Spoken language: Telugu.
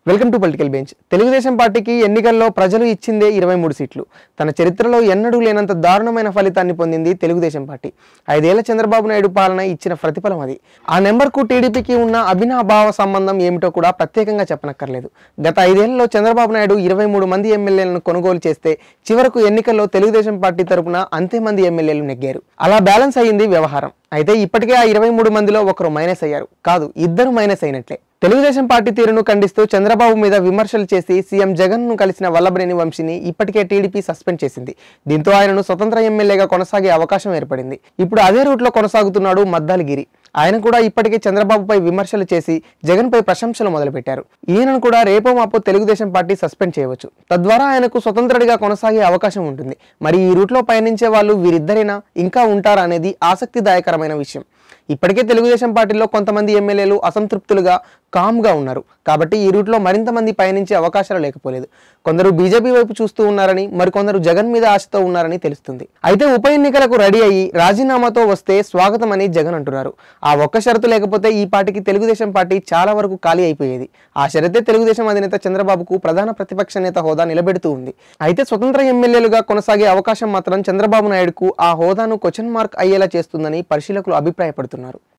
welcome to political bench Telugu Desam పార్టీకి ఎన్నికల్లో ప్రజలు ఇచ్చిందే ఇరవై మూడు సీట్లు తన చరిత్రలో ఎన్నడూ లేనంత దారుణమైన ఫలితాన్ని పొందింది తెలుగుదేశం పార్టీ ఐదేళ్ల చంద్రబాబు నాయుడు పాలన ఇచ్చిన ప్రతిఫలం అది ఆ నెంబర్కు టీడీపీకి ఉన్న అభినాభావ సంబంధం ఏమిటో కూడా ప్రత్యేకంగా చెప్పనక్కర్లేదు గత ఐదేళ్లలో చంద్రబాబు నాయుడు ఇరవై మూడు మంది ఎమ్మెల్యేలను కొనుగోలు చేస్తే చివరకు ఎన్నికల్లో తెలుగుదేశం పార్టీ తరపున అంతే మంది ఎమ్మెల్యేలు నెగ్గారు అలా బ్యాలెన్స్ అయ్యింది వ్యవహారం అయితే ఇప్పటికే ఆ ఇరవై మూడు మందిలో ఒకరు మైనస్ అయ్యారు కాదు ఇద్దరు మైనస్ అయినట్లే తెలుగుదేశం పార్టీ తీరును ఖండిస్తూ చంద్రబాబు మీద విమర్శలు చేసి సీఎం జగన్ ను కలిసిన వల్లభనేని వంశీని ఇప్పటికే టీడీపీ సస్పెండ్ చేసింది దీంతో ఆయనను స్వతంత్ర ఎమ్మెల్యేగా కొనసాగే అవకాశం ఏర్పడింది ఇప్పుడు అదే రూట్లో కొనసాగుతున్నాడు మద్దాలిగిరి ఆయన కూడా ఇప్పటికే చంద్రబాబుపై విమర్శలు చేసి జగన్ పై ప్రశంసలు మొదలుపెట్టారు ఈయనను కూడా రేపో మాపో తెలుగుదేశం పార్టీ సస్పెండ్ చేయవచ్చు తద్వారా ఆయనకు స్వతంత్రుడిగా కొనసాగే అవకాశం ఉంటుంది మరి ఈ రూట్లో పయనించే వాళ్ళు వీరిద్దరైనా ఇంకా ఉంటారా అనేది ఆసక్తిదాయకరమైన విషయం ఇప్పటికే తెలుగుదేశం పార్టీలో కొంతమంది ఎమ్మెల్యేలు అసంతృప్తులుగా కామ్గా ఉన్నారు కాబట్టి ఈ రూట్లో మరింత మంది పయనించే అవకాశాలు లేకపోలేదు కొందరు బీజేపీ వైపు చూస్తూ ఉన్నారని మరికొందరు జగన్ మీద ఆశతో ఉన్నారని తెలుస్తుంది అయితే ఉప ఎన్నికలకు రెడీ అయ్యి రాజీనామాతో వస్తే స్వాగతం అని జగన్ అంటున్నారు ఆ ఒక్క షరతు లేకపోతే ఈ పార్టీకి తెలుగుదేశం పార్టీ చాలా వరకు ఖాళీ అయిపోయేది ఆ షరతే తెలుగుదేశం అధినేత చంద్రబాబుకు ప్రధాన ప్రతిపక్ష నేత హోదా నిలబెడుతూ ఉంది అయితే స్వతంత్ర ఎమ్మెల్యేలుగా కొనసాగే అవకాశం మాత్రం చంద్రబాబు నాయుడుకు ఆ హోదాను క్వశ్చన్ మార్క్ అయ్యేలా చేస్తుందని పరిశీలకులు అభిప్రాయపడుతున్నారు